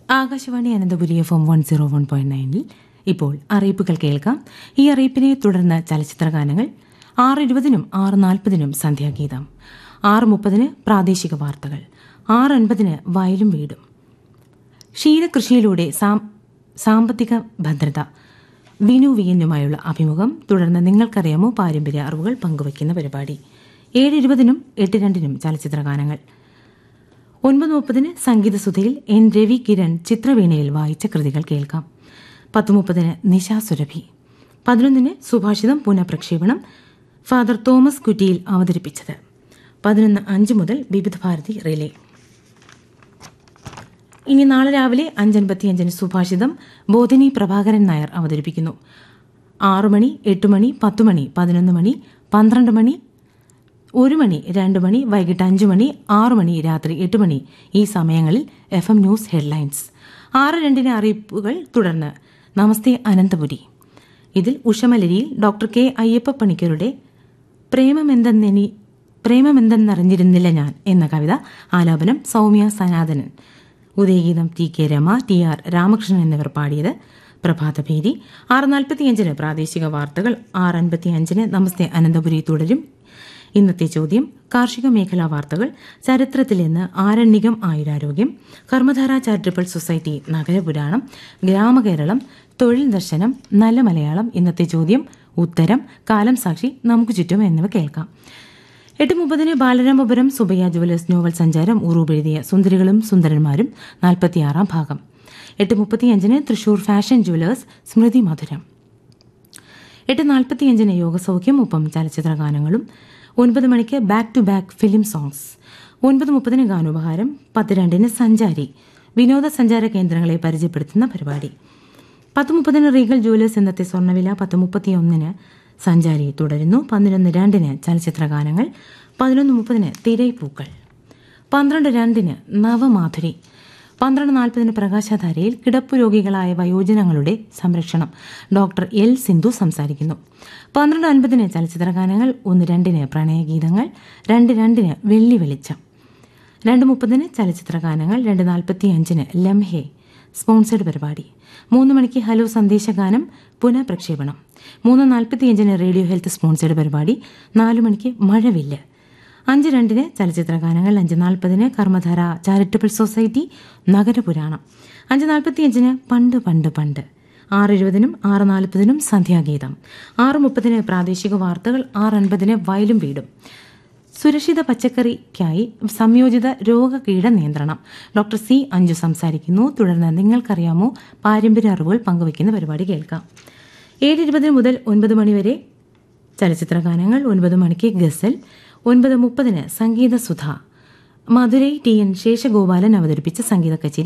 Akashvani Ananthapuri F M one zero one point നയനിൽ ഇപ്പോൾ അറിയിപ്പുകൾ കേൾക്കാം ഈ അറിയിപ്പിനെ തുടർന്ന് ചലച്ചിത്ര ഗാനങ്ങൾ ആറ് ഇരുപതിനും ആറ് നാൽപ്പതിനും സന്ധ്യാഗീതം ആറ് മുപ്പതിന് പ്രാദേശിക വാർത്തകൾ ആറ് അൻപതിന് വയലും വീടും ക്ഷീരകൃഷിയിലൂടെ സാം- സാമ്പത്തിക ഭദ്രത വിനു വിയനുമായുള്ള അഭിമുഖം തുടർന്ന് നിങ്ങൾക്കറിയാമോ പാരമ്പര്യ അറിവുകൾ പങ്കുവയ്ക്കുന്ന പരിപാടി ഏഴ് ഇരുപതിനും എട്ട് രണ്ടിനും ചലച്ചിത്ര ഗാനങ്ങൾ ഒൻപത് മുപ്പതിന് സംഗീതസുധയിൽ എൻ രവി കിരൺ ചിത്രവീണയിൽ വായിച്ച കൃതികൾ കേൾക്കാം പത്ത് മുപ്പതിന് നിശാ സുരഭി പതിനൊന്നിന് സുഭാഷിതം പുനഃപ്രക്ഷേപണം ഫാദർ തോമസ് കുറ്റിയിൽ അവതരിപ്പിച്ചത് പതിനൊന്ന് അഞ്ച് മുതൽ വിവിധ ഭാരതി റിലേ ഇനി നാളെ രാവിലെ അഞ്ചൻപത്തിയഞ്ചിന് സുഭാഷിതം ബോധിനി പ്രഭാകരൻ നായർ അവതരിപ്പിക്കുന്നു ആറു മണി എട്ട് മണി പത്ത് മണി പതിനൊന്ന് മണി പന്ത്രണ്ട് മണി ഒരു മണി രണ്ട് മണി വൈകിട്ട് അഞ്ച് മണി ആറ് മണി രാത്രി എട്ട് മണി ഈ സമയങ്ങളിൽ എഫ് എം ന്യൂസ് ഹെഡ്ലൈൻസ് ആറ് രണ്ടിന് അറിയിപ്പുകൾ തുടർന്ന് നമസ്തേ അനന്തപുരി ഇതിൽ ഉഷമലരിയിൽ ഡോക്ടർ കെ അയ്യപ്പ പണിക്കരുടെ പ്രേമമെന്തെന്നെനി പ്രേമമെന്തെന്നറിഞ്ഞിരുന്നില്ല ഞാൻ എന്ന കവിത ആലാപനം Soumya Sanathanan Udayageetham T K Rama T R Ramakrishnan എന്നിവർ പാടിയത് പ്രഭാതഭേരി ആറ് നാൽപ്പത്തിയഞ്ചിന് പ്രാദേശിക വാർത്തകൾ ആറ് അൻപത്തിയഞ്ചിന് നമസ്തേ അനന്തപുരി തുടരും ഇന്നത്തെ ചോദ്യം കാർഷിക മേഖലാ വാർത്തകൾ ചരിത്രത്തിൽ നിന്ന് ആരണ്യകം ആയുരാരോഗ്യം കർമ്മധാര ചാരിറ്റബിൾ സൊസൈറ്റി നഗരപുരാണം ഗ്രാമകേരളം തൊഴിൽ ദർശനം നല്ല മലയാളം ഇന്നത്തെ ചോദ്യം ഉത്തരം കാലം സാക്ഷി നമുക്ക് ചുറ്റും എന്നിവ കേൾക്കാം എട്ട് മുപ്പതിന് ബാലരാമപുരം സുബയ്യ ജുവലേഴ്സ് നോവൽ സഞ്ചാരം ഉറൂബ് എഴുതിയ സുന്ദരികളും സുന്ദരന്മാരും നാൽപ്പത്തിയാറാം ഭാഗം എട്ട് മുപ്പത്തിയഞ്ചിന് തൃശൂർ ഫാഷൻ ജുവലേഴ്സ് സ്മൃതി മധുരം എട്ട് നാൽപ്പത്തിയഞ്ചിന് യോഗസൗഖ്യം ഒപ്പം ചലച്ചിത്ര ഗാനങ്ങളും ഒൻപത് മണിക്ക് back to back film songs ഒൻപത് മുപ്പതിന് ഗാനോപഹാരം പത്ത് രണ്ടിന് സഞ്ചാരി വിനോദസഞ്ചാര കേന്ദ്രങ്ങളെ പരിചയപ്പെടുത്തുന്ന പരിപാടി പത്ത് മുപ്പതിന് റീഗൽ ജുവലേഴ്സ് ഇന്നത്തെ സ്വർണ്ണവില പത്ത് മുപ്പത്തിയൊന്നിന് സഞ്ചാരി തുടരുന്നു പതിനൊന്ന് രണ്ടിന് ചലച്ചിത്ര ഗാനങ്ങൾ പതിനൊന്ന് മുപ്പതിന് തിരൈപ്പൂക്കൾ പന്ത്രണ്ട് രണ്ടിന് നവമാധുരി പന്ത്രണ്ട് നാൽപ്പതിന് പ്രകാശധാരയിൽ കിടപ്പ് രോഗികളായ വയോജനങ്ങളുടെ സംരക്ഷണം ഡോക്ടർ എൽ സിന്ധു സംസാരിക്കുന്നു പന്ത്രണ്ട് അൻപതിന് ചലച്ചിത്ര ഗാനങ്ങൾ ഒന്ന് രണ്ടിന് പ്രണയഗീതങ്ങൾ രണ്ട് രണ്ടിന് വെള്ളി വെളിച്ചം രണ്ട് മുപ്പതിന് ചലച്ചിത്ര ഗാനങ്ങൾ രണ്ട് നാൽപ്പത്തി അഞ്ചിന് ലംഹെ സ്പോൺസേഡ് പരിപാടി മൂന്ന് മണിക്ക് ഹലോ സന്ദേശഗാനം പുനഃപ്രക്ഷേപണം മൂന്ന് നാൽപ്പത്തിയഞ്ചിന് റേഡിയോ ഹെൽത്ത് സ്പോൺസേഡ് പരിപാടി നാലു മണിക്ക് മഴവില്ല് അഞ്ച് രണ്ടിന് ചലച്ചിത്ര ഗാനങ്ങൾ അഞ്ച് നാൽപ്പതിന് കർമ്മധാര ചാരിറ്റബിൾ സൊസൈറ്റി നഗരപുരാണം അഞ്ച് നാൽപ്പത്തിയഞ്ചിന് പണ്ട് പണ്ട് പണ്ട് ആറ് ഇരുപതിനും ആറ് നാൽപ്പതിനും സന്ധ്യാഗീതം ആറ് മുപ്പതിന് പ്രാദേശിക വാർത്തകൾ ആറ് അൻപതിന് വയലും വീടും സുരക്ഷിത പച്ചക്കറിക്കായി സംയോജിത രോഗകീട നിയന്ത്രണം ഡോക്ടർ സി അഞ്ജു സംസാരിക്കുന്നു തുടർന്ന് നിങ്ങൾക്കറിയാമോ പാരമ്പര്യ അറിവുകൾ പങ്കുവയ്ക്കുന്ന പരിപാടി കേൾക്കാം ഏഴ് ഇരുപതിന് മുതൽ ഒൻപത് മണിവരെ ചലച്ചിത്ര ഗാനങ്ങൾ ഒൻപത് മണിക്ക് ഗസൽ ഒൻപത് മുപ്പതിന് സംഗീത സുധ മധുരൈ ടി എൻ ശേഷഗോപാലൻ അവതരിപ്പിച്ച സംഗീത കച്ചേരി